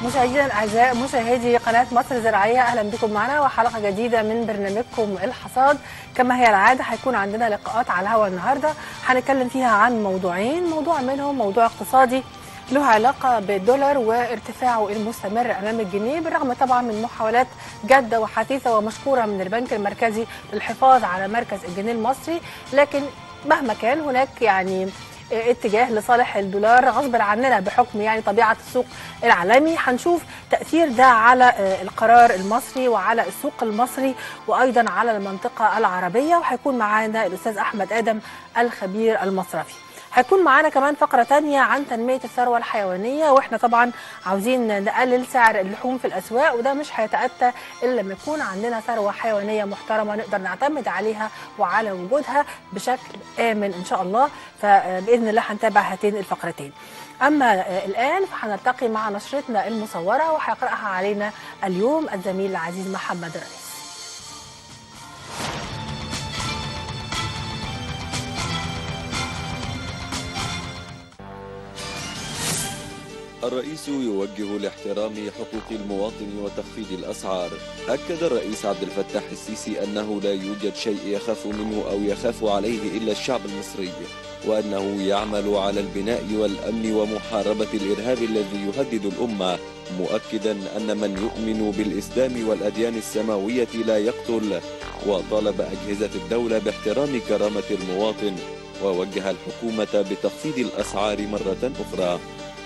مشاهدينا الاعزاء مشاهدي قناه مصر الزراعيه اهلا بكم معنا وحلقه جديده من برنامجكم الحصاد كما هي العاده هيكون عندنا لقاءات على الهواء النهارده هنتكلم فيها عن موضوعين موضوع منهم موضوع اقتصادي له علاقة بالدولار وارتفاعه المستمر أمام الجنيه بالرغم طبعا من محاولات جادة وحثيثة ومشكورة من البنك المركزي للحفاظ على مركز الجنيه المصري لكن مهما كان هناك يعني اتجاه لصالح الدولار غصب عننا بحكم يعني طبيعه السوق العالمي هنشوف تاثير ده على القرار المصري وعلى السوق المصري وايضا على المنطقه العربيه وهيكون معانا الاستاذ احمد ادم الخبير المصرفي هيكون معانا كمان فقرة تانية عن تنمية الثروة الحيوانية واحنا طبعا عاوزين نقلل سعر اللحوم في الأسواق وده مش هيتأتى إلا لما يكون عندنا ثروة حيوانية محترمة نقدر نعتمد عليها وعلى وجودها بشكل آمن إن شاء الله فبإذن الله هنتابع هاتين الفقرتين أما الآن فهنلتقي مع نشرتنا المصورة وهيقرأها علينا اليوم الزميل العزيز محمد الرئيس الرئيس يوجه لاحترام حقوق المواطن وتخفيض الأسعار أكد الرئيس عبد الفتاح السيسي أنه لا يوجد شيء يخاف منه أو يخاف عليه إلا الشعب المصري وأنه يعمل على البناء والأمن ومحاربة الإرهاب الذي يهدد الأمة مؤكدا أن من يؤمن بالإسلام والأديان السماوية لا يقتل وطالب أجهزة الدولة باحترام كرامة المواطن ووجه الحكومة بتخفيض الأسعار مرة أخرى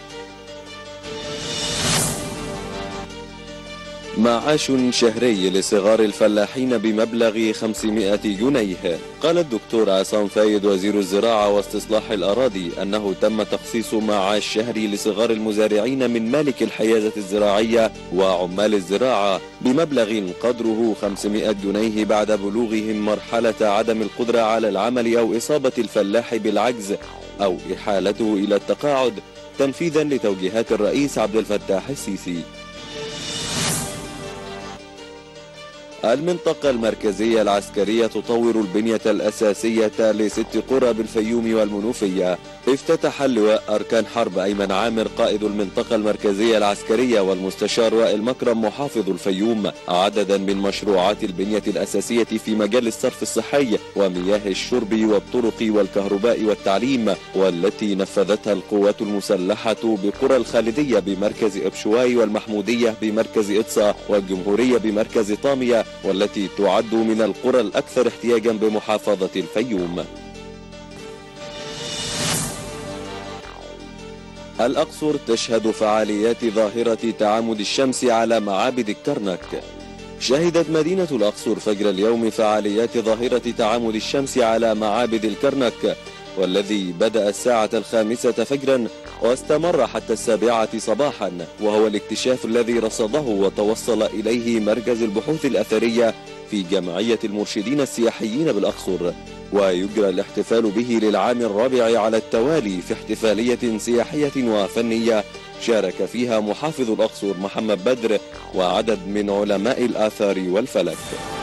معاش شهري لصغار الفلاحين بمبلغ 500 جنيه قال الدكتور عصام فايد وزير الزراعة واستصلاح الأراضي أنه تم تخصيص معاش شهري لصغار المزارعين من مالك الحيازة الزراعية وعمال الزراعة بمبلغ قدره 500 جنيه بعد بلوغهم مرحلة عدم القدرة على العمل أو إصابة الفلاح بالعجز أو إحالته إلى التقاعد تنفيذا لتوجيهات الرئيس عبد الفتاح السيسي المنطقة المركزية العسكرية تطور البنية الأساسية لست قرى بالفيوم والمنوفية افتتح اللواء أركان حرب أيمن عامر قائد المنطقة المركزية العسكرية والمستشار وائل مكرم محافظ الفيوم عددا من مشروعات البنية الأساسية في مجال الصرف الصحي ومياه الشرب والطرق والكهرباء والتعليم والتي نفذتها القوات المسلحة بقرى الخالدية بمركز إبشواي والمحمودية بمركز إطسا والجمهورية بمركز طامية والتي تعد من القرى الأكثر احتياجا بمحافظة الفيوم الأقصر تشهد فعاليات ظاهرة تعامد الشمس على معابد الكرنك شهدت مدينة الأقصر فجر اليوم فعاليات ظاهرة تعامد الشمس على معابد الكرنك والذي بدأ الساعة الخامسة فجرا واستمر حتى السابعة صباحا وهو الاكتشاف الذي رصده وتوصل إليه مركز البحوث الأثرية في جمعية المرشدين السياحيين بالأقصر ويجرى الاحتفال به للعام الرابع على التوالي في احتفالية سياحية وفنية شارك فيها محافظ الأقصر محمد بدر وعدد من علماء الآثار والفلك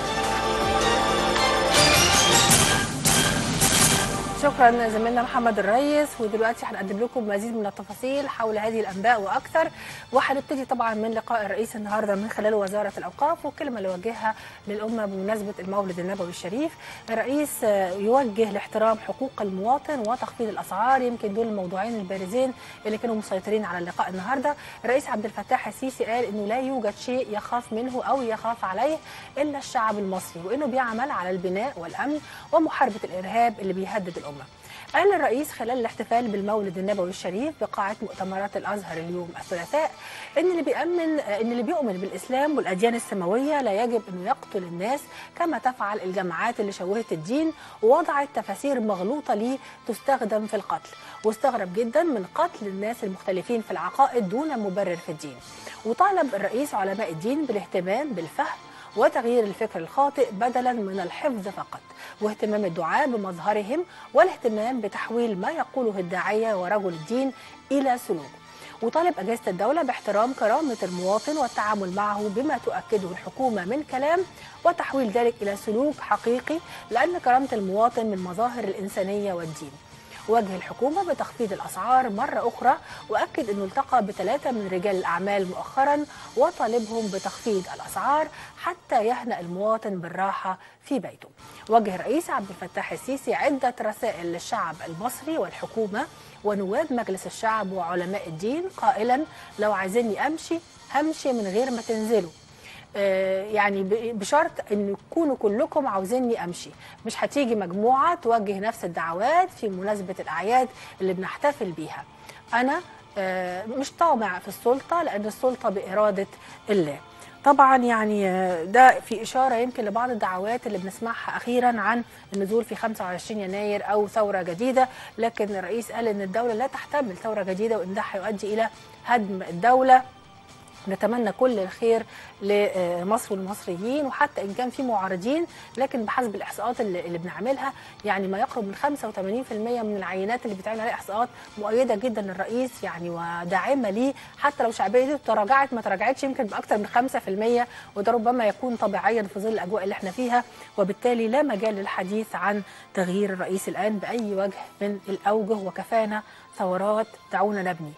شكرا زميلنا محمد الريس ودلوقتي هنقدم لكم مزيد من التفاصيل حول هذه الانباء واكثر وهنبتدي طبعا من لقاء الرئيس النهارده من خلال وزاره الاوقاف والكلمه اللي وجهها للامه بمناسبه المولد النبوي الشريف الرئيس يوجه لاحترام حقوق المواطن وتخفيض الاسعار يمكن دول الموضوعين البارزين اللي كانوا مسيطرين على اللقاء النهارده الرئيس عبد الفتاح السيسي قال انه لا يوجد شيء يخاف منه او يخاف عليه الا الشعب المصري وانه بيعمل على البناء والامن ومحاربه الارهاب اللي بيهدد الامه قال الرئيس خلال الاحتفال بالمولد النبوي الشريف بقاعة مؤتمرات الأزهر اليوم الثلاثاء إن اللي بيأمن إن اللي بيؤمن بالإسلام والأديان السماوية لا يجب إنه يقتل الناس كما تفعل الجماعات اللي شوهت الدين ووضعت تفاسير مغلوطة ليه تستخدم في القتل واستغرب جدا من قتل الناس المختلفين في العقائد دون مبرر في الدين وطالب الرئيس علماء الدين بالاهتمام بالفهم وتغيير الفكر الخاطئ بدلا من الحفظ فقط واهتمام الدعاء بمظهرهم والاهتمام بتحويل ما يقوله الداعية ورجل الدين إلى سلوك وطالب أجهزة الدولة باحترام كرامة المواطن والتعامل معه بما تؤكده الحكومة من كلام وتحويل ذلك إلى سلوك حقيقي لأن كرامة المواطن من مظاهر الإنسانية والدين وجه الحكومة بتخفيض الأسعار مرة أخرى وأكد أنه التقى بثلاثة من رجال الأعمال مؤخرا وطالبهم بتخفيض الأسعار حتى يهنأ المواطن بالراحة في بيته وجه الرئيس عبد الفتاح السيسي عدة رسائل للشعب المصري والحكومة ونواب مجلس الشعب وعلماء الدين قائلا لو عايزيني أمشي همشي من غير ما تنزلوا آه، يعني ب- بشرط ان تكونوا كلكم عاوزيني امشي مش هتيجي مجموعه توجه نفس الدعوات في مناسبه الاعياد اللي بنحتفل بيها انا آه، مش طامع في السلطه لان السلطه باراده الله طبعا يعني آه، ده في اشاره يمكن لبعض الدعوات اللي بنسمعها اخيرا عن النزول في 25 يناير او ثوره جديده لكن الرئيس قال ان الدوله لا تحتمل ثوره جديده وان ده هيؤدي الى هدم الدوله نتمنى كل الخير لمصر والمصريين وحتى ان كان في معارضين لكن بحسب الاحصاءات اللي, اللي بنعملها يعني ما يقرب من 85% من العينات اللي بيتعمل عليها احصاءات مؤيده جدا للرئيس يعني وداعمه ليه حتى لو شعبيته تراجعت ما تراجعتش يمكن باكثر من 5% وده ربما يكون طبيعيا في ظل الاجواء اللي احنا فيها وبالتالي لا مجال للحديث عن تغيير الرئيس الان باي وجه من الاوجه وكفانا ثورات دعونا نبني.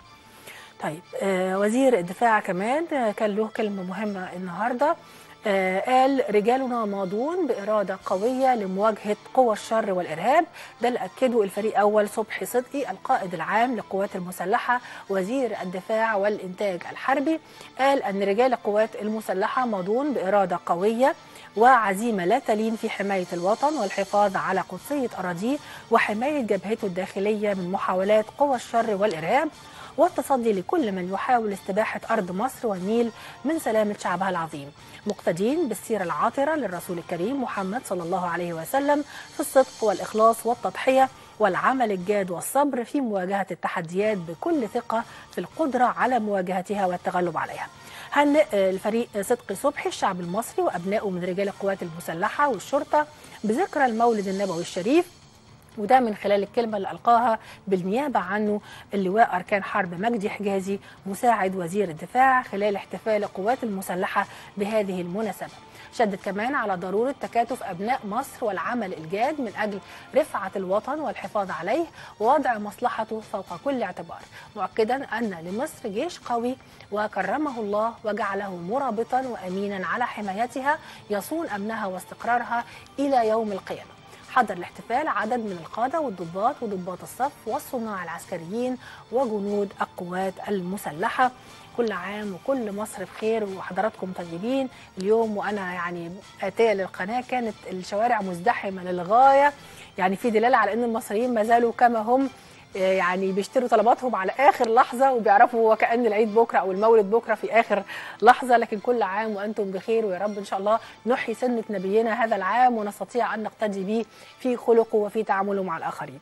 طيب آه وزير الدفاع كمان آه كان له كلمة مهمة النهاردة آه قال رجالنا ماضون بإرادة قوية لمواجهة قوى الشر والإرهاب ده اللي أكده الفريق أول صبحي صدقي القائد العام للقوات المسلحة وزير الدفاع والإنتاج الحربي قال أن رجال القوات المسلحة ماضون بإرادة قوية وعزيمة لا تلين في حماية الوطن والحفاظ على قدسية أراضيه وحماية جبهته الداخلية من محاولات قوى الشر والإرهاب والتصدي لكل من يحاول استباحة أرض مصر والنيل من سلامة شعبها العظيم مقتدين بالسيرة العاطرة للرسول الكريم محمد صلى الله عليه وسلم في الصدق والإخلاص والتضحية والعمل الجاد والصبر في مواجهة التحديات بكل ثقة في القدرة على مواجهتها والتغلب عليها هنئ الفريق صدقي صبحي الشعب المصري وأبنائه من رجال القوات المسلحة والشرطة بذكرى المولد النبوي الشريف وده من خلال الكلمة اللي ألقاها بالنيابة عنه اللواء أركان حرب مجدي حجازي مساعد وزير الدفاع خلال احتفال القوات المسلحة بهذه المناسبة شدد كمان على ضرورة تكاتف أبناء مصر والعمل الجاد من أجل رفعة الوطن والحفاظ عليه ووضع مصلحته فوق كل اعتبار مؤكدا أن لمصر جيش قوي وكرمه الله وجعله مرابطا وأمينا على حمايتها يصون أمنها واستقرارها إلى يوم القيامة حضر الاحتفال عدد من القادة والضباط وضباط الصف والصناع العسكريين وجنود القوات المسلحة كل عام وكل مصر بخير وحضراتكم طيبين اليوم وأنا يعني آتية للقناة كانت الشوارع مزدحمة للغاية يعني في دلالة على أن المصريين ما زالوا كما هم يعني بيشتروا طلباتهم على اخر لحظه وبيعرفوا وكان العيد بكره او المولد بكره في اخر لحظه لكن كل عام وانتم بخير ويا رب ان شاء الله نحيي سنه نبينا هذا العام ونستطيع ان نقتدي به في خلقه وفي تعامله مع الاخرين.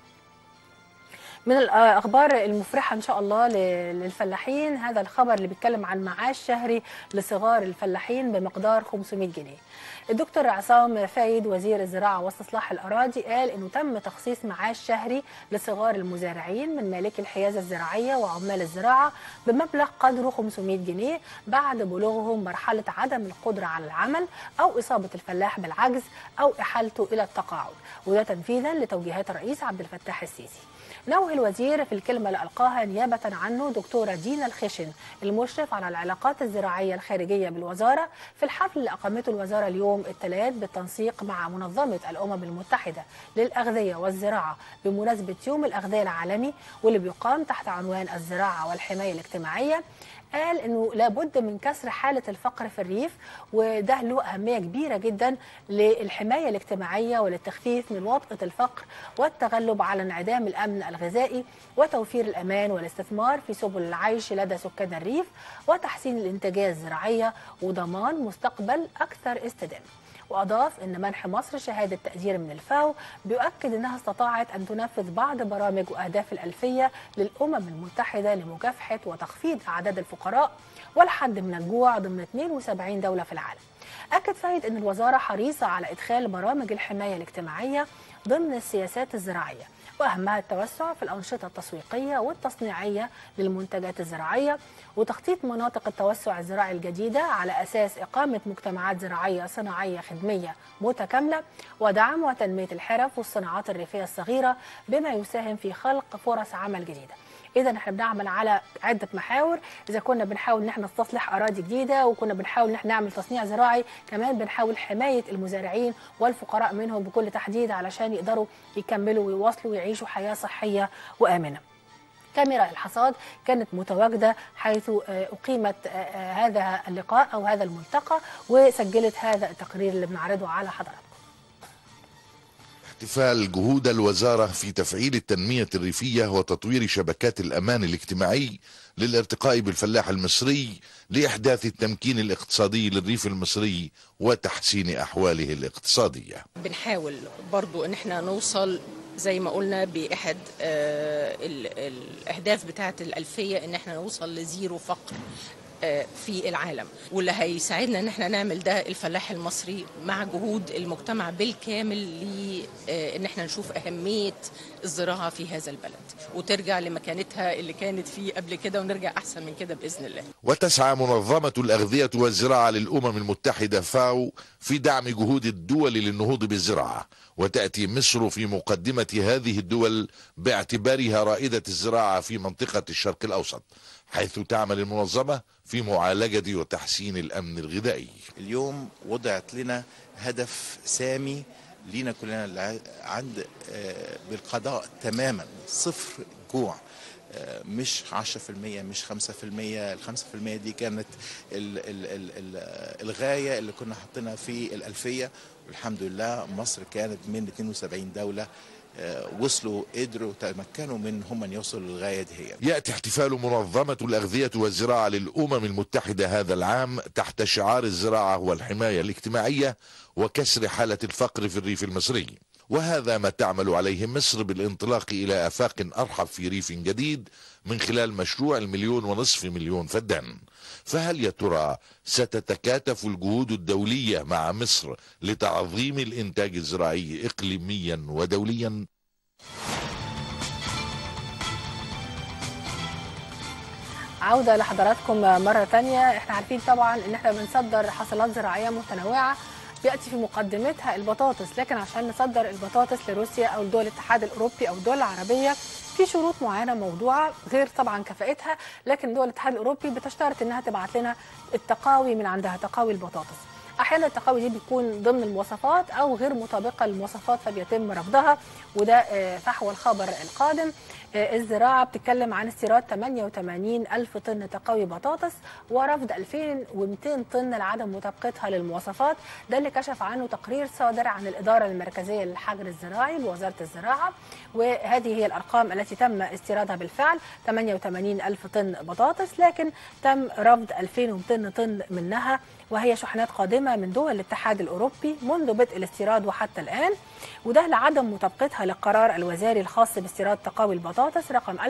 من الاخبار المفرحه ان شاء الله للفلاحين هذا الخبر اللي بيتكلم عن معاش شهري لصغار الفلاحين بمقدار 500 جنيه. الدكتور عصام فايد وزير الزراعه واستصلاح الاراضي قال انه تم تخصيص معاش شهري لصغار المزارعين من مالكي الحيازه الزراعيه وعمال الزراعه بمبلغ قدره 500 جنيه بعد بلوغهم مرحله عدم القدره على العمل او اصابه الفلاح بالعجز او احالته الى التقاعد وده تنفيذا لتوجيهات الرئيس عبد الفتاح السيسي. نوه الوزير في الكلمة اللي ألقاها نيابة عنه دكتورة دينا الخشن المشرف على العلاقات الزراعية الخارجية بالوزارة في الحفل اللي أقامته الوزارة اليوم الثلاث بالتنسيق مع منظمة الأمم المتحدة للأغذية والزراعة بمناسبة يوم الأغذية العالمي واللي بيقام تحت عنوان الزراعة والحماية الاجتماعية قال انه لابد من كسر حاله الفقر في الريف وده له اهميه كبيره جدا للحمايه الاجتماعيه وللتخفيف من وطأه الفقر والتغلب على انعدام الامن الغذائي وتوفير الامان والاستثمار في سبل العيش لدى سكان الريف وتحسين الانتاجيه الزراعيه وضمان مستقبل اكثر استدامه. واضاف ان منح مصر شهاده تقدير من الفاو بيؤكد انها استطاعت ان تنفذ بعض برامج واهداف الالفيه للامم المتحده لمكافحه وتخفيض اعداد الفقراء والحد من الجوع ضمن 72 دوله في العالم. اكد فايد ان الوزاره حريصه على ادخال برامج الحمايه الاجتماعيه ضمن السياسات الزراعية وأهمها التوسع في الأنشطة التسويقية والتصنيعية للمنتجات الزراعية وتخطيط مناطق التوسع الزراعي الجديدة على أساس إقامة مجتمعات زراعية صناعية خدمية متكاملة ودعم وتنمية الحرف والصناعات الريفية الصغيرة بما يساهم في خلق فرص عمل جديدة اذا احنا بنعمل على عده محاور اذا كنا بنحاول ان احنا نستصلح اراضي جديده وكنا بنحاول ان احنا نعمل تصنيع زراعي كمان بنحاول حمايه المزارعين والفقراء منهم بكل تحديد علشان يقدروا يكملوا ويواصلوا ويعيشوا حياه صحيه وامنه كاميرا الحصاد كانت متواجدة حيث أقيمت هذا اللقاء أو هذا الملتقى وسجلت هذا التقرير اللي بنعرضه على حضراتكم احتفال جهود الوزارة في تفعيل التنمية الريفية وتطوير شبكات الأمان الاجتماعي للارتقاء بالفلاح المصري لإحداث التمكين الاقتصادي للريف المصري وتحسين أحواله الاقتصادية بنحاول برضو ان احنا نوصل زي ما قلنا بأحد آه الأهداف بتاعة الألفية ان احنا نوصل لزيرو فقر في العالم واللي هيساعدنا ان احنا نعمل ده الفلاح المصري مع جهود المجتمع بالكامل لان احنا نشوف اهميه الزراعه في هذا البلد وترجع لمكانتها اللي كانت فيه قبل كده ونرجع احسن من كده باذن الله. وتسعى منظمه الاغذيه والزراعه للامم المتحده فاو في دعم جهود الدول للنهوض بالزراعه وتاتي مصر في مقدمه هذه الدول باعتبارها رائده الزراعه في منطقه الشرق الاوسط حيث تعمل المنظمه في معالجه وتحسين الامن الغذائي. اليوم وضعت لنا هدف سامي لينا كلنا عند بالقضاء تماما صفر جوع مش 10% مش 5% ال 5% دي كانت ال ال ال ال الغايه اللي كنا حاطينها في الالفيه والحمد لله مصر كانت من 72 دوله وصلوا قدروا تمكنوا من هم ان يوصلوا للغايه دي هي. ياتي احتفال منظمه الاغذيه والزراعه للامم المتحده هذا العام تحت شعار الزراعه والحمايه الاجتماعيه وكسر حاله الفقر في الريف المصري. وهذا ما تعمل عليه مصر بالانطلاق الى افاق ارحب في ريف جديد من خلال مشروع المليون ونصف مليون فدان. فهل يا ترى ستتكاتف الجهود الدوليه مع مصر لتعظيم الانتاج الزراعي اقليميا ودوليا؟ عودة لحضراتكم مرة تانية احنا عارفين طبعا ان احنا بنصدر حصلات زراعية متنوعة بياتي في مقدمتها البطاطس لكن عشان نصدر البطاطس لروسيا او دول الاتحاد الاوروبي او الدول العربيه في شروط معينه موضوعه غير طبعا كفاءتها لكن دول الاتحاد الاوروبي بتشترط انها تبعت لنا التقاوي من عندها تقاوي البطاطس احيانا التقاوي دي بتكون ضمن المواصفات او غير مطابقه للمواصفات فبيتم رفضها وده فحوى الخبر القادم الزراعه بتتكلم عن استيراد 88 الف طن تقاوي بطاطس ورفض 2200 طن لعدم مطابقتها للمواصفات ده اللي كشف عنه تقرير صادر عن الاداره المركزيه للحجر الزراعي بوزاره الزراعه وهذه هي الارقام التي تم استيرادها بالفعل 88 الف طن بطاطس لكن تم رفض 2200 طن منها وهي شحنات قادمه من دول الاتحاد الاوروبي منذ بدء الاستيراد وحتى الان وده لعدم مطابقتها للقرار الوزاري الخاص باستيراد تقاوي البطاطس رقم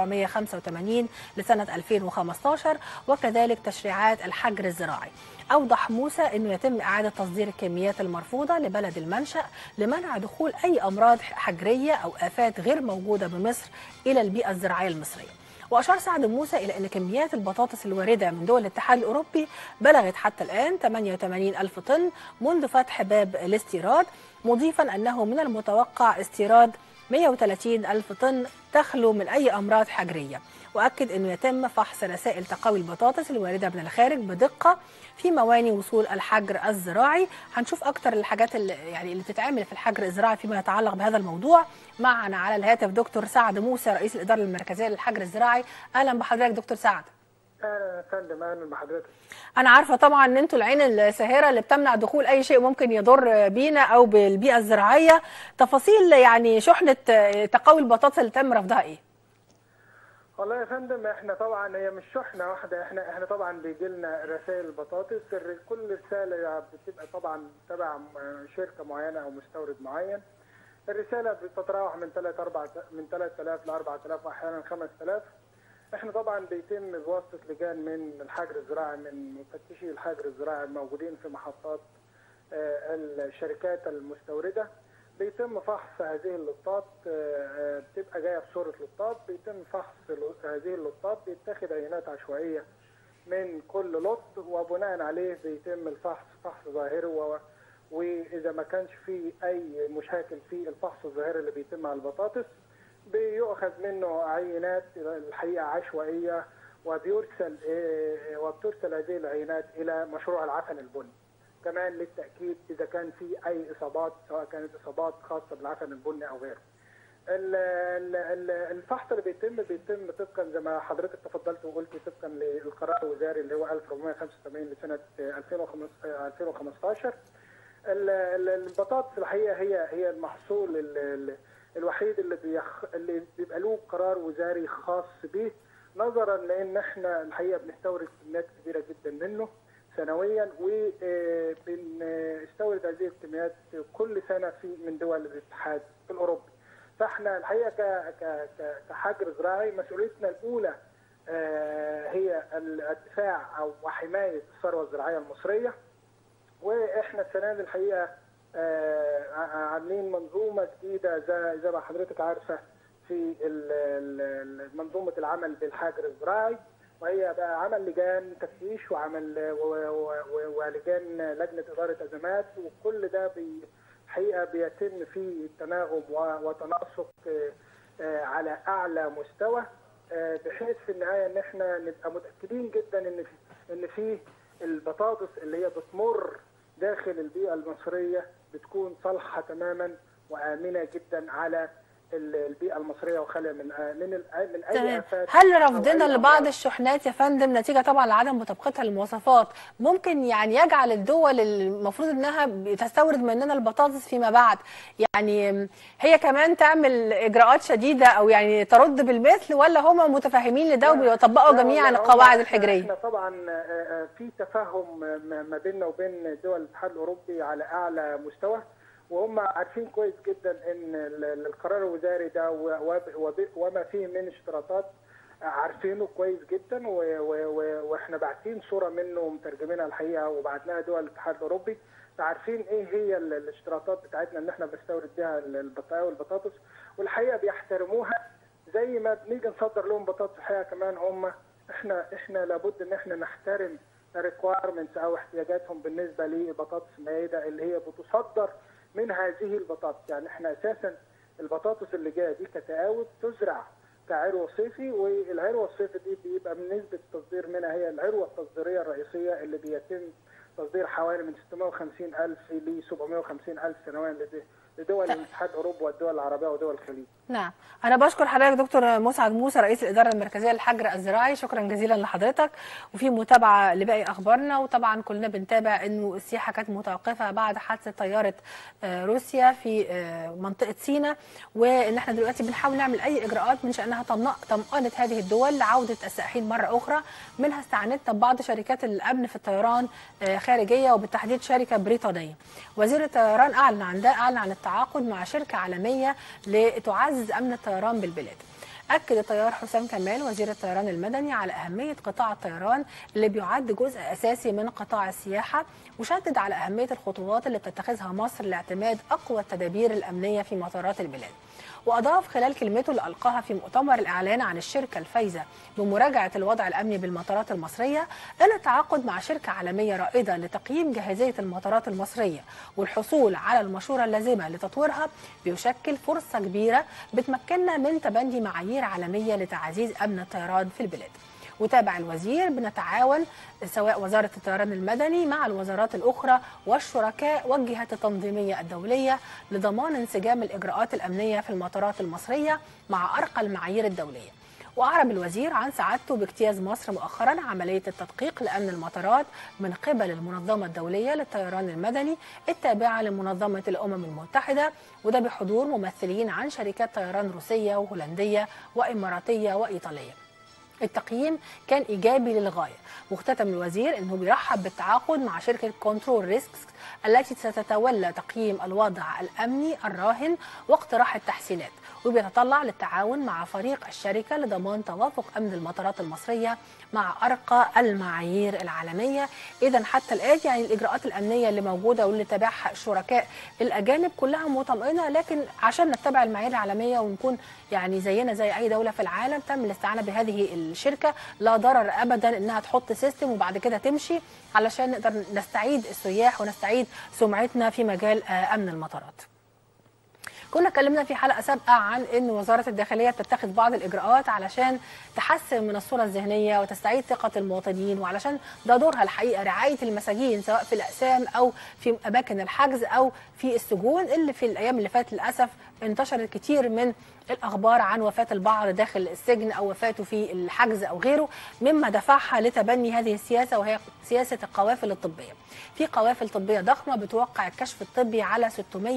1485 لسنه 2015 وكذلك تشريعات الحجر الزراعي. أوضح موسى أنه يتم إعادة تصدير الكميات المرفوضة لبلد المنشأ لمنع دخول أي أمراض حجرية أو آفات غير موجودة بمصر إلى البيئة الزراعية المصرية. وأشار سعد موسى إلى أن كميات البطاطس الواردة من دول الاتحاد الأوروبي بلغت حتى الآن 88 ألف طن منذ فتح باب الاستيراد مضيفا أنه من المتوقع استيراد 130 ألف طن تخلو من أي أمراض حجرية واكد انه يتم فحص رسائل تقاوي البطاطس الوارده من الخارج بدقه في مواني وصول الحجر الزراعي هنشوف اكتر الحاجات اللي يعني اللي بتتعمل في الحجر الزراعي فيما يتعلق بهذا الموضوع معنا على الهاتف دكتور سعد موسى رئيس الاداره المركزيه للحجر الزراعي اهلا بحضرتك دكتور سعد اهلا يا فندم اهلا بحضرتك انا عارفه طبعا ان انتوا العين الساهره اللي بتمنع دخول اي شيء ممكن يضر بينا او بالبيئه الزراعيه تفاصيل يعني شحنه تقاوي البطاطس اللي تم رفضها ايه والله يا فندم احنا طبعا هي مش شحنه واحده احنا احنا طبعا بيجي لنا رسائل البطاطس كل رساله بتبقى طبعا تبع شركه معينه او مستورد معين الرساله بتتراوح من 3 4 من 3000 ل 4000 واحيانا 5000 احنا طبعا بيتم بواسطه لجان من الحجر الزراعي من مفتشي الحجر الزراعي الموجودين في محطات الشركات المستورده بيتم فحص هذه اللطات آه، آه، بتبقى جايه في صوره لطات بيتم فحص ل- هذه اللطات بيتاخد عينات عشوائيه من كل لط وبناء عليه بيتم الفحص فحص ظاهري و- واذا ما كانش فيه اي مشاكل في الفحص الظاهري اللي بيتم على البطاطس بيؤخذ منه عينات الحقيقه عشوائيه وبيرسل آه، وبترسل هذه العينات الى مشروع العفن البني كمان للتاكيد اذا كان في اي اصابات سواء كانت اصابات خاصه بالعفن البني او غيره. ال- ال- ال- الفحص اللي بيتم بيتم طبقا زي ما حضرتك تفضلت وقلت طبقا للقرار الوزاري اللي هو 1485 لسنه 2015 2015 ال- ال- البطاطس الحقيقه هي هي المحصول ال- ال- الوحيد اللي بيخ اللي بيبقى له قرار وزاري خاص به نظرا لان احنا الحقيقه بنستورد كميات كبيره جدا منه سنويا وبنستورد هذه الكميات كل سنه في من دول الاتحاد الاوروبي. فاحنا الحقيقه ك- ك- ك- كحجر زراعي مسؤوليتنا الاولى آه، هي الدفاع او وحمايه الثروه الزراعيه المصريه واحنا السنه دي الحقيقه آه، ع- عاملين منظومه جديده زي زي ما حضرتك عارفه في ال- ال- ال- منظومه العمل بالحجر الزراعي وهي بقى عمل لجان تفتيش وعمل و- و- و- ولجان لجنه اداره ازمات وكل ده بي- الحقيقه بيتم فيه تناغم و- وتناسق آه، آه، على اعلى مستوى آه، بحيث في النهايه ان احنا نبقى متاكدين جدا ان في ان في البطاطس اللي هي بتمر داخل البيئه المصريه بتكون صالحه تماما وامنه جدا على ال- البيئه المصريه وخاليه من آه، من ال- من اي تمام افات هل أو رفضنا أي لبعض أمراض. الشحنات يا فندم نتيجه طبعا لعدم مطابقتها للمواصفات ممكن يعني يجعل الدول المفروض انها تستورد مننا البطاطس فيما بعد يعني هي كمان تعمل اجراءات شديده او يعني ترد بالمثل ولا هم متفاهمين لده وبيطبقوا لا جميعا والله هم القواعد إحنا- الحجريه احنا طبعا آه، آه، في تفاهم ما ما بيننا وبين دول الاتحاد الاوروبي على اعلى مستوى وهم عارفين كويس جدا ان ال- ال- القرار الوزاري ده و- وب- وب- وما فيه من اشتراطات عارفينه كويس جدا و- و- و- واحنا باعتين صوره منه ومترجمينها الحقيقه وبعتناها دول الاتحاد الاوروبي عارفين ايه هي ال- الاشتراطات بتاعتنا ان احنا بنستورد بيها ال- البطاطا والبطاطس والحقيقه بيحترموها زي ما بنيجي نصدر لهم بطاطس الحقيقه كمان هم احنا احنا لابد ان احنا نحترم الريكوايرمنتس او احتياجاتهم بالنسبه لبطاطس المائده اللي هي بتصدر من هذه البطاطس يعني احنا اساسا البطاطس اللي جايه دي كتقاوي تزرع كعروه صيفي والعروه الصيفي دي بيبقى من نسبه التصدير منها هي العروه التصديريه الرئيسيه اللي بيتم تصدير حوالي من 650 الف ل 750 الف سنويا لد- لدول الاتحاد اوروبا والدول العربيه ودول الخليج نعم أنا بشكر حضرتك دكتور مسعد موسى رئيس الإدارة المركزية للحجر الزراعي شكرا جزيلا لحضرتك وفي متابعة لباقي أخبارنا وطبعا كلنا بنتابع إنه السياحة كانت متوقفة بعد حادثة طيارة آه، روسيا في آه، منطقة سيناء وإن احنا دلوقتي بنحاول نعمل أي إجراءات من شأنها طمأ- طمأنة هذه الدول لعودة السائحين مرة أخرى منها استعانتنا ببعض شركات الأمن في الطيران آه، خارجية وبالتحديد شركة بريطانية وزير الطيران أعلن عن ده أعلن عن التعاقد مع شركة عالمية لتعزز أمن الطيران بالبلاد أكد الطيار حسام كمال وزير الطيران المدني على أهمية قطاع الطيران اللي بيعد جزء أساسي من قطاع السياحة وشدد على أهمية الخطوات اللي بتتخذها مصر لاعتماد أقوى التدابير الأمنية في مطارات البلاد وأضاف خلال كلمته اللي ألقاها في مؤتمر الإعلان عن الشركة الفايزة بمراجعة الوضع الأمني بالمطارات المصرية أن التعاقد مع شركة عالمية رائدة لتقييم جاهزية المطارات المصرية والحصول على المشورة اللازمة لتطويرها بيشكل فرصة كبيرة بتمكننا من تبني معايير عالمية لتعزيز أمن الطيران في البلاد وتابع الوزير بنتعاون سواء وزارة الطيران المدني مع الوزارات الأخرى والشركاء والجهات التنظيمية الدولية لضمان انسجام الإجراءات الأمنية في المطارات المصرية مع أرقى المعايير الدولية وأعرب الوزير عن سعادته باجتياز مصر مؤخرا عملية التدقيق لأمن المطارات من قبل المنظمة الدولية للطيران المدني التابعة لمنظمة الأمم المتحدة وده بحضور ممثلين عن شركات طيران روسية وهولندية وإماراتية وإيطالية التقييم كان ايجابي للغايه واختتم الوزير انه بيرحب بالتعاقد مع شركه كنترول ريسكس التي ستتولى تقييم الوضع الامني الراهن واقتراح التحسينات وبيتطلع للتعاون مع فريق الشركة لضمان توافق أمن المطارات المصرية مع أرقى المعايير العالمية إذا حتى الآن يعني الإجراءات الأمنية اللي موجودة واللي تابعها الشركاء الأجانب كلها مطمئنة لكن عشان نتبع المعايير العالمية ونكون يعني زينا زي أي دولة في العالم تم الاستعانة بهذه الشركة لا ضرر أبدا إنها تحط سيستم وبعد كده تمشي علشان نقدر نستعيد السياح ونستعيد سمعتنا في مجال آه، أمن المطارات كنا اتكلمنا في حلقه سابقه عن ان وزاره الداخليه بتتخذ بعض الاجراءات علشان تحسن من الصوره الذهنيه وتستعيد ثقه المواطنين وعلشان ده دورها الحقيقه رعايه المساجين سواء في الاقسام او في اماكن الحجز او في السجون اللي في الايام اللي فاتت للاسف انتشرت كتير من الاخبار عن وفاه البعض داخل السجن او وفاته في الحجز او غيره مما دفعها لتبني هذه السياسه وهي سياسه القوافل الطبيه. في قوافل طبيه ضخمه بتوقع الكشف الطبي على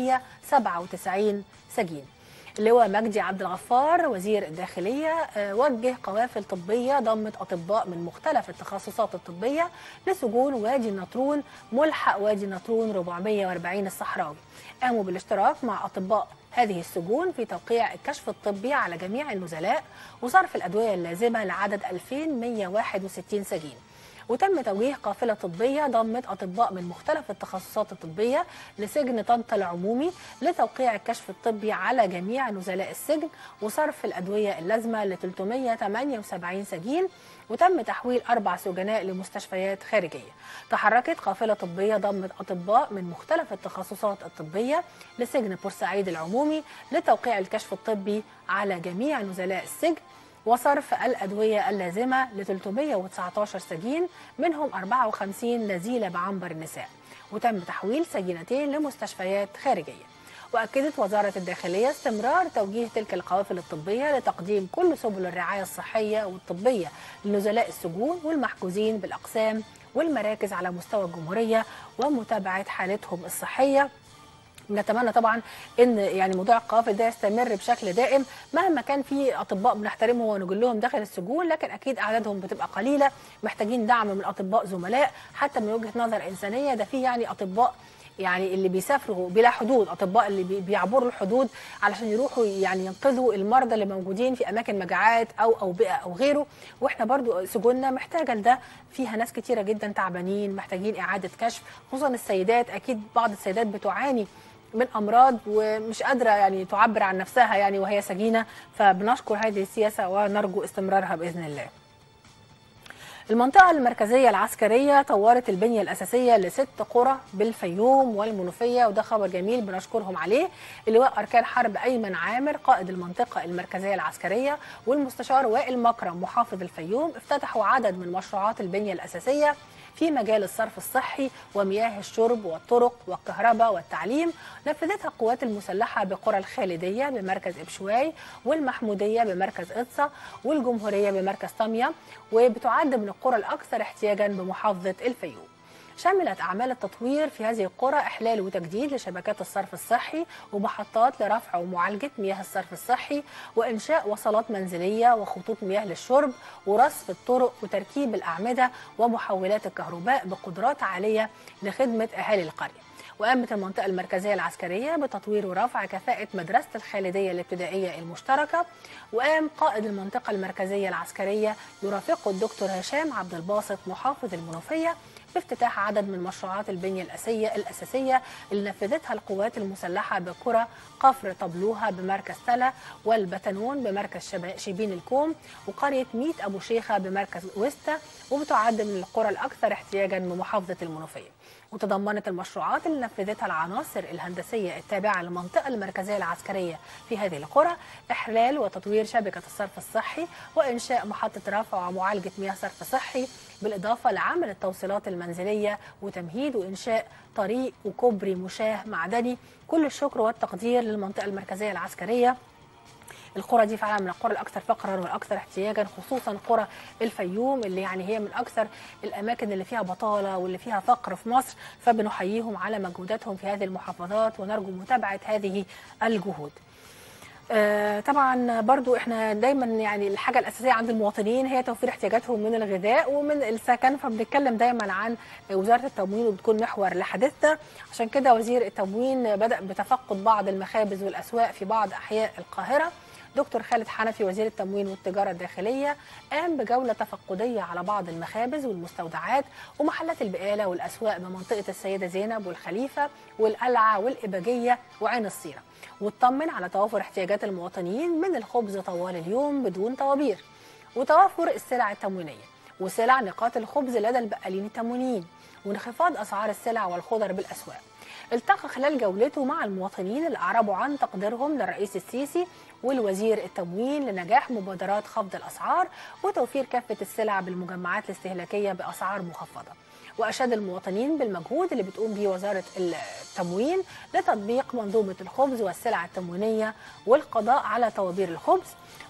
697 سجين. اللواء مجدي عبد الغفار وزير الداخليه آه، وجه قوافل طبيه ضمت اطباء من مختلف التخصصات الطبيه لسجون وادي النطرون ملحق وادي النطرون 440 الصحراوي. قاموا بالاشتراك مع اطباء هذه السجون في توقيع الكشف الطبي على جميع النزلاء وصرف الادويه اللازمه لعدد 2161 سجين. وتم توجيه قافله طبيه ضمت اطباء من مختلف التخصصات الطبيه لسجن طنطا العمومي لتوقيع الكشف الطبي على جميع نزلاء السجن وصرف الادويه اللازمه ل 378 سجين وتم تحويل اربع سجناء لمستشفيات خارجيه. تحركت قافله طبيه ضمت اطباء من مختلف التخصصات الطبيه لسجن بورسعيد العمومي لتوقيع الكشف الطبي على جميع نزلاء السجن وصرف الأدوية اللازمة ل 319 سجين منهم 54 نزيلة بعنبر النساء وتم تحويل سجينتين لمستشفيات خارجية وأكدت وزارة الداخلية استمرار توجيه تلك القوافل الطبية لتقديم كل سبل الرعاية الصحية والطبية لنزلاء السجون والمحجوزين بالأقسام والمراكز على مستوى الجمهورية ومتابعة حالتهم الصحية نتمنى طبعا ان يعني موضوع القوافل ده يستمر بشكل دائم مهما كان في اطباء بنحترمهم ونقول لهم داخل السجون لكن اكيد اعدادهم بتبقى قليله محتاجين دعم من اطباء زملاء حتى من وجهه نظر انسانيه ده في يعني اطباء يعني اللي بيسافروا بلا حدود اطباء اللي بي- بيعبروا الحدود علشان يروحوا يعني ينقذوا المرضى اللي موجودين في اماكن مجاعات او اوبئه او غيره واحنا برضو سجوننا محتاجه لده فيها ناس كتيره جدا تعبانين محتاجين اعاده كشف خصوصا السيدات اكيد بعض السيدات بتعاني من امراض ومش قادره يعني تعبر عن نفسها يعني وهي سجينه فبنشكر هذه السياسه ونرجو استمرارها باذن الله. المنطقة المركزية العسكرية طورت البنية الأساسية لست قرى بالفيوم والمنوفية وده خبر جميل بنشكرهم عليه اللواء أركان حرب أيمن عامر قائد المنطقة المركزية العسكرية والمستشار وائل مكرم محافظ الفيوم افتتحوا عدد من مشروعات البنية الأساسية في مجال الصرف الصحي ومياه الشرب والطرق والكهرباء والتعليم نفذتها القوات المسلحة بقرى الخالدية بمركز إبشواي والمحمودية بمركز إطسا والجمهورية بمركز طمية وبتعد من القرى الأكثر احتياجا بمحافظة الفيوم شملت أعمال التطوير في هذه القرى إحلال وتجديد لشبكات الصرف الصحي ومحطات لرفع ومعالجة مياه الصرف الصحي وإنشاء وصلات منزلية وخطوط مياه للشرب ورصف الطرق وتركيب الأعمدة ومحولات الكهرباء بقدرات عالية لخدمة أهالي القرية وقامت المنطقة المركزية العسكرية بتطوير ورفع كفاءة مدرسة الخالدية الابتدائية المشتركة وقام قائد المنطقة المركزية العسكرية يرافقه الدكتور هشام عبد الباسط محافظ المنوفية بافتتاح عدد من مشروعات البنية الأساسية الأساسية اللي نفذتها القوات المسلحة بقرى قفر طبلوها بمركز تلا والبتنون بمركز شبا- شبين الكوم وقرية ميت أبو شيخة بمركز وستا وبتعد من القرى الأكثر احتياجا بمحافظة المنوفية وتضمنت المشروعات اللي نفذتها العناصر الهندسية التابعة للمنطقة المركزية العسكرية في هذه القرى إحلال وتطوير شبكة الصرف الصحي وإنشاء محطة رفع ومعالجة مياه صرف صحي بالإضافة لعمل التوصيلات المنزلية وتمهيد وإنشاء طريق وكوبري مشاه معدني كل الشكر والتقدير للمنطقة المركزية العسكرية القرى دي فعلا من القرى الاكثر فقرا والاكثر احتياجا خصوصا قرى الفيوم اللي يعني هي من اكثر الاماكن اللي فيها بطاله واللي فيها فقر في مصر فبنحييهم على مجهوداتهم في هذه المحافظات ونرجو متابعه هذه الجهود. آه، طبعا برضو احنا دايما يعني الحاجه الاساسيه عند المواطنين هي توفير احتياجاتهم من الغذاء ومن السكن فبنتكلم دايما عن وزاره التموين وبتكون محور لحديثنا عشان كده وزير التموين بدا بتفقد بعض المخابز والاسواق في بعض احياء القاهره دكتور خالد حنفي وزير التموين والتجاره الداخليه قام بجوله تفقديه على بعض المخابز والمستودعات ومحلات البقاله والاسواق بمنطقه السيده زينب والخليفه والقلعه والاباجيه وعين الصيره واطمن على توافر احتياجات المواطنين من الخبز طوال اليوم بدون طوابير وتوافر السلع التموينيه وسلع نقاط الخبز لدى البقالين التموينيين وانخفاض اسعار السلع والخضر بالاسواق التقى خلال جولته مع المواطنين اللي اعربوا عن تقديرهم للرئيس السيسي والوزير التموين لنجاح مبادرات خفض الاسعار وتوفير كافه السلع بالمجمعات الاستهلاكيه باسعار مخفضه واشاد المواطنين بالمجهود اللي بتقوم به وزاره التموين لتطبيق منظومه الخبز والسلع التموينيه والقضاء على طوابير الخبز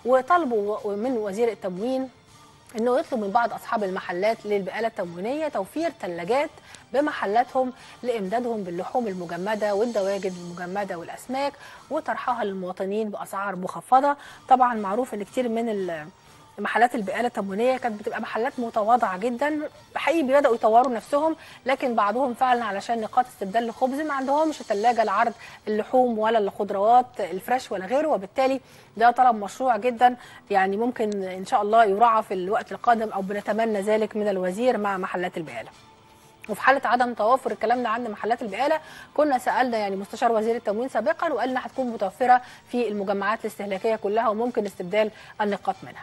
وطلبوا من وزير التموين انه يطلب من بعض اصحاب المحلات للبقاله التموينيه توفير ثلاجات بمحلاتهم لامدادهم باللحوم المجمده والدواجن المجمده والاسماك وطرحها للمواطنين باسعار مخفضه طبعا معروف ان كتير من ال محلات البقاله التموينيه كانت بتبقى محلات متواضعه جدا حقيقي بداوا يطوروا نفسهم لكن بعضهم فعلا علشان نقاط استبدال الخبز ما عندهمش ثلاجه لعرض اللحوم ولا الخضروات الفريش ولا غيره وبالتالي ده طلب مشروع جدا يعني ممكن ان شاء الله يراعى في الوقت القادم او بنتمنى ذلك من الوزير مع محلات البقاله وفي حاله عدم توافر الكلام ده عند محلات البقاله كنا سالنا يعني مستشار وزير التموين سابقا وقال انها هتكون متوفره في المجمعات الاستهلاكيه كلها وممكن استبدال النقاط منها.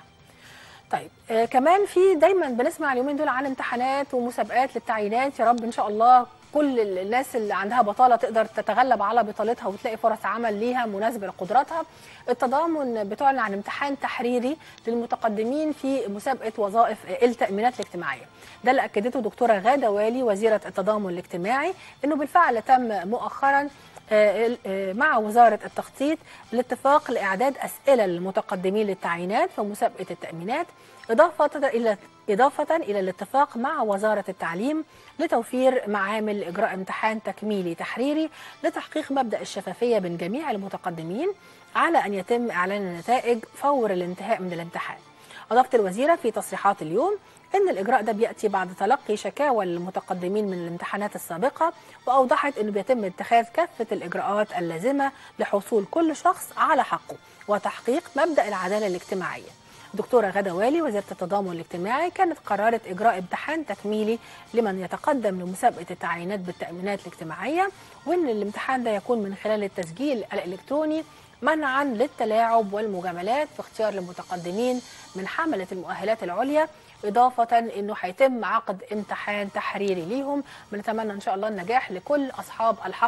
طيب آه كمان في دايما بنسمع اليومين دول عن امتحانات ومسابقات للتعيينات يا رب ان شاء الله كل الناس اللي عندها بطاله تقدر تتغلب على بطالتها وتلاقي فرص عمل ليها مناسبه لقدراتها التضامن بتعلن عن امتحان تحريري للمتقدمين في مسابقه وظائف التامينات الاجتماعيه ده اللي اكدته دكتوره غاده والي وزيره التضامن الاجتماعي انه بالفعل تم مؤخرا مع وزارة التخطيط الاتفاق لإعداد أسئلة للمتقدمين للتعيينات في مسابقة التأمينات إضافة إلى إضافة إلى الاتفاق مع وزارة التعليم لتوفير معامل إجراء امتحان تكميلي تحريري لتحقيق مبدأ الشفافية بين جميع المتقدمين على أن يتم إعلان النتائج فور الانتهاء من الامتحان. أضافت الوزيرة في تصريحات اليوم ان الاجراء ده بياتي بعد تلقي شكاوى للمتقدمين من الامتحانات السابقه واوضحت انه بيتم اتخاذ كافه الاجراءات اللازمه لحصول كل شخص على حقه وتحقيق مبدا العداله الاجتماعيه. دكتوره غدا والي وزيره التضامن الاجتماعي كانت قررت اجراء امتحان تكميلي لمن يتقدم لمسابقه التعيينات بالتامينات الاجتماعيه وان الامتحان ده يكون من خلال التسجيل الالكتروني منعا للتلاعب والمجاملات في اختيار المتقدمين من حمله المؤهلات العليا إضافة أنه هيتم عقد امتحان تحريري ليهم بنتمنى إن شاء الله النجاح لكل أصحاب الحق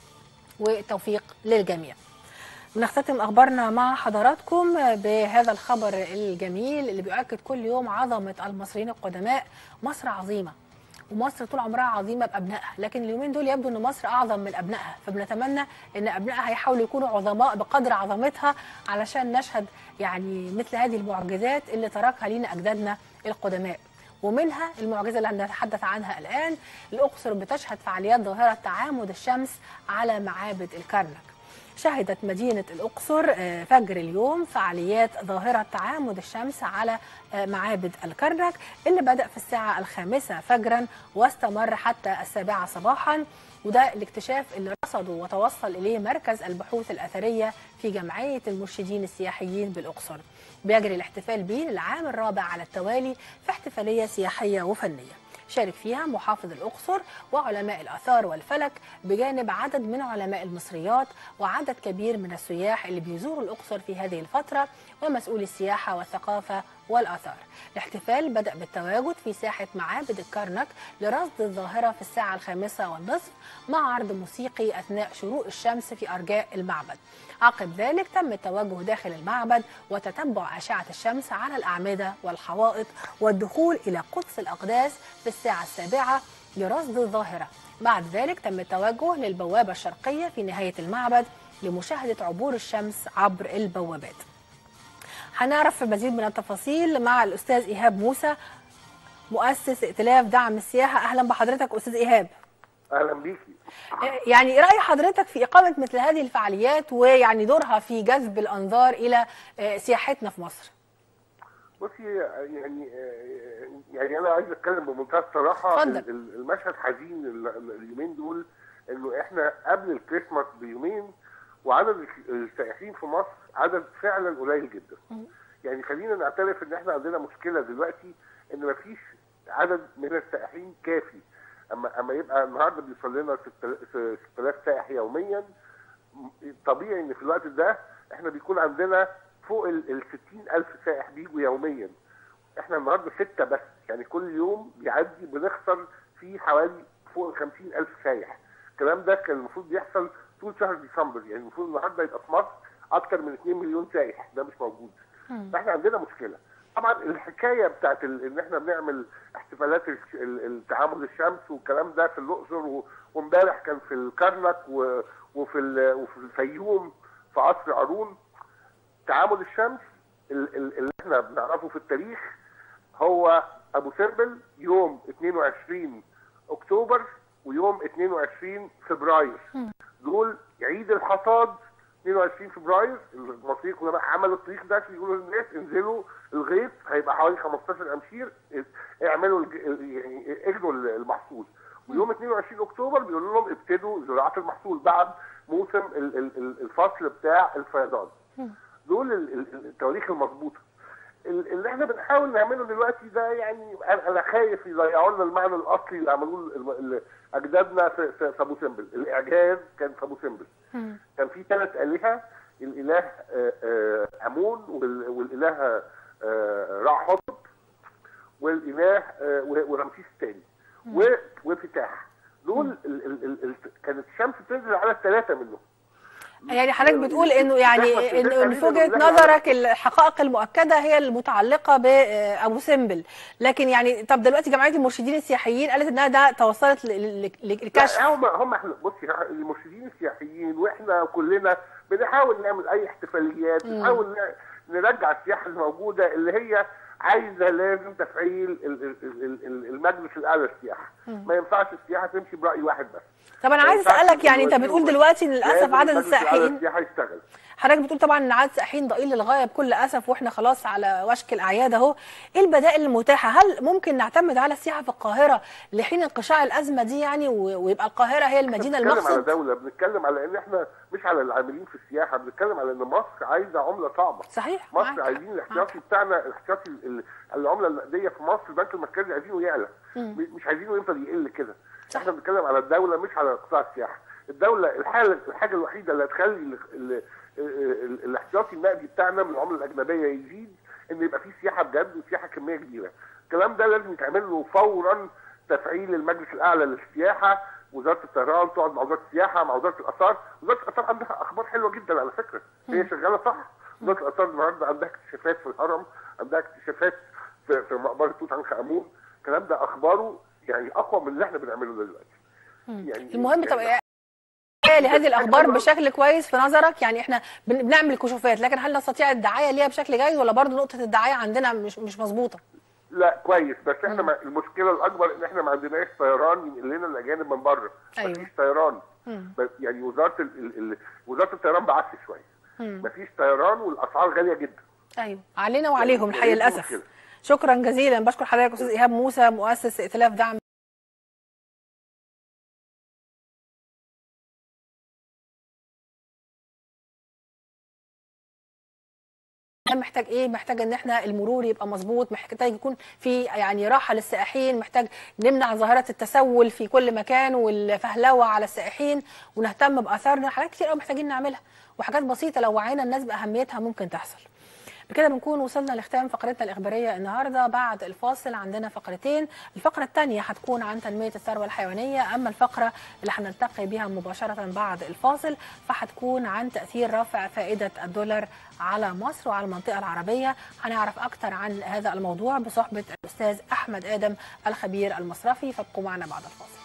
والتوفيق للجميع بنختتم أخبارنا مع حضراتكم بهذا الخبر الجميل اللي بيؤكد كل يوم عظمة المصريين القدماء مصر عظيمة ومصر طول عمرها عظيمه بابنائها لكن اليومين دول يبدو ان مصر اعظم من ابنائها فبنتمنى ان ابنائها يحاولوا يكونوا عظماء بقدر عظمتها علشان نشهد يعني مثل هذه المعجزات اللي تركها لينا اجدادنا القدماء ومنها المعجزه اللي هنتحدث عنها الان الاقصر بتشهد فعاليات ظاهره تعامد الشمس على معابد الكرنك شهدت مدينة الأقصر فجر اليوم فعاليات ظاهرة تعامد الشمس على معابد الكرنك اللي بدأ في الساعة الخامسة فجرا واستمر حتى السابعة صباحا وده الاكتشاف اللي رصده وتوصل إليه مركز البحوث الأثرية في جمعية المرشدين السياحيين بالأقصر بيجري الاحتفال به للعام الرابع على التوالي في احتفالية سياحية وفنية شارك فيها محافظ الأقصر وعلماء الآثار والفلك بجانب عدد من علماء المصريات وعدد كبير من السياح اللي بيزوروا الأقصر في هذه الفترة ومسؤولي السياحة والثقافة والآثار الاحتفال بدأ بالتواجد في ساحة معابد الكرنك لرصد الظاهرة في الساعة الخامسة والنصف مع عرض موسيقي أثناء شروق الشمس في أرجاء المعبد عقب ذلك تم التوجه داخل المعبد وتتبع أشعة الشمس على الأعمدة والحوائط والدخول إلى قدس الأقداس في الساعة السابعة لرصد الظاهرة بعد ذلك تم التوجه للبوابة الشرقية في نهاية المعبد لمشاهدة عبور الشمس عبر البوابات هنعرف مزيد من التفاصيل مع الأستاذ إيهاب موسى مؤسس ائتلاف دعم السياحة أهلا بحضرتك أستاذ إيهاب اهلا بيكي يعني راي حضرتك في اقامه مثل هذه الفعاليات ويعني دورها في جذب الانظار الى آه، سياحتنا في مصر بصي يعني يعني انا عايز اتكلم بمنتهى الصراحه اتفضل. ال- ال- المشهد حزين ال- ال- اليومين دول انه احنا قبل الكريسماس بيومين وعدد السائحين في مصر عدد فعلا قليل جدا يعني خلينا نعترف ان احنا عندنا مشكله دلوقتي ان مفيش عدد من السائحين كافي اما اما يبقى النهارده بيوصل لنا 6000 سائح يوميا طبيعي ان في الوقت ده احنا بيكون عندنا فوق ال 60000 سائح بيجوا يوميا احنا النهارده ستة بس يعني كل يوم بيعدي بنخسر فيه حوالي فوق ال 50000 سايح الكلام ده كان المفروض يحصل طول شهر ديسمبر يعني المفروض النهارده يبقى في مصر اكتر من 2 مليون سايح ده مش موجود فاحنا عندنا مشكله طبعا الحكايه بتاعت ال- ان احنا بنعمل احتفالات الش- ال- التعامد الشمس والكلام ده في الاقصر و- وامبارح كان في الكرنك و- وفي ال- وفي الفيوم في قصر قارون تعامد الشمس ال- ال- اللي احنا بنعرفه في التاريخ هو ابو سمبل يوم 22 اكتوبر ويوم 22 فبراير دول عيد الحصاد 22 فبراير المصريين كلهم بقى عملوا التاريخ ده عشان يقولوا للناس انزلوا الغيط هيبقى حوالي 15 امشير اعملوا الج- يعني اجنوا المحصول ويوم 22 اكتوبر بيقولوا لهم ابتدوا زراعه المحصول بعد موسم ال- ال- ال- الفصل بتاع الفيضان دول ال- ال- التواريخ المظبوطه ال- اللي احنا بنحاول نعمله دلوقتي ده يعني انا أنا خايف يضيعوا لنا المعنى الاصلي اللي عملوه ال- ال- اجدادنا في في في ابو سمبل الاعجاز كان في ابو سمبل كان في ثلاث الهه الاله آه، آه، امون وال- والاله آه، رع حطب والاله آه، و- ورمسيس الثاني و- وفتاح دول ال- ال- ال- ال- كانت الشمس بتنزل على الثلاثه منهم يعني حضرتك بتقول انه يعني إن إن في وجهه نظرك الحقائق المؤكده هي المتعلقه بابو سمبل لكن يعني طب دلوقتي جمعيه المرشدين السياحيين قالت انها ده توصلت ل- ل- ل- لكشف لا هم هم احنا بصي المرشدين السياحيين واحنا كلنا بنحاول نعمل اي احتفاليات بنحاول ن- نرجع السياحه الموجوده اللي هي عايزه لازم تفعيل ال- ال- ال- ال- المجلس الاعلى للسياحه ما ينفعش السياحه تمشي براي واحد بس طب انا ما عايز ينفعش اسالك يعني انت دلوقتي بتقول هو- دلوقتي ان للاسف لازم عدد المجلس الأعلى السائحين للسياحه يشتغل حضرتك بتقول طبعا ان عدد السائحين ضئيل للغايه بكل اسف واحنا خلاص على وشك الاعياد اهو ايه البدائل المتاحه هل ممكن نعتمد على السياحه في القاهره لحين انقشاع الازمه دي يعني و- ويبقى القاهره هي المدينه بنتكلم على المقصد دوله بنتكلم على ان احنا مش على العاملين في السياحه بنتكلم على ان مصر عايزه عمله صعبه صحيح مصر معاك. عايزين الاحتياطي بتاعنا الاحتياطي ال- العمله النقديه في مصر البنك المركزي عايزينه يعلى م- مش عايزينه يفضل يقل كده احنا بنتكلم على الدوله مش على قطاع السياحه الدوله الحاله الحاجه الوحيده اللي هتخلي ال- ال- ال- الاحتياطي النقدي بتاعنا من العمله الاجنبيه يزيد ان يبقى في سياحه بجد وسياحه كميه كبيره الكلام ده لازم يتعمل له فورا تفعيل المجلس الاعلى للسياحه وزاره الطيران تقعد مع وزاره السياحه مع وزاره الاثار وزاره الاثار عندها اخبار حلوه جدا على فكره هي شغاله صح وزاره الاثار النهارده عندها اكتشافات في الهرم عندها اكتشافات في, في مقبره توت عنخ امون الكلام ده اخباره يعني اقوى من اللي احنا بنعمله دلوقتي يعني المهم طب يعني إيه لهذه الاخبار حلوة. بشكل كويس في نظرك يعني احنا بن- بنعمل كشوفات لكن هل نستطيع الدعايه ليها بشكل جيد ولا برضو نقطه الدعايه عندنا مش مش مظبوطه لا كويس بس احنا ما المشكله الاكبر ان احنا ما عندناش طيران ينقل لنا الاجانب من بره أيوة. مفيش طيران بس يعني وزاره ال ال ال وزاره الطيران بعث شويه مفيش طيران والاسعار غاليه جدا ايوه علينا وعليهم الحقيقه هي دي للاسف المشكلة. شكرا جزيلا بشكر حضرتك استاذ ايهاب موسى مؤسس ائتلاف دعم ده محتاج ايه محتاج ان احنا المرور يبقى مظبوط محتاج يكون في يعني راحه للسائحين محتاج نمنع ظاهره التسول في كل مكان والفهلوه على السائحين ونهتم باثارنا حاجات كتير قوي محتاجين نعملها وحاجات بسيطه لو وعينا الناس باهميتها ممكن تحصل بكده بنكون وصلنا لختام فقرتنا الإخبارية النهاردة بعد الفاصل عندنا فقرتين الفقرة الثانية هتكون عن تنمية الثروة الحيوانية أما الفقرة اللي هنلتقي بها مباشرة بعد الفاصل فهتكون عن تأثير رفع فائدة الدولار على مصر وعلى المنطقة العربية هنعرف أكثر عن هذا الموضوع بصحبة الأستاذ أحمد آدم الخبير المصرفي فابقوا معنا بعد الفاصل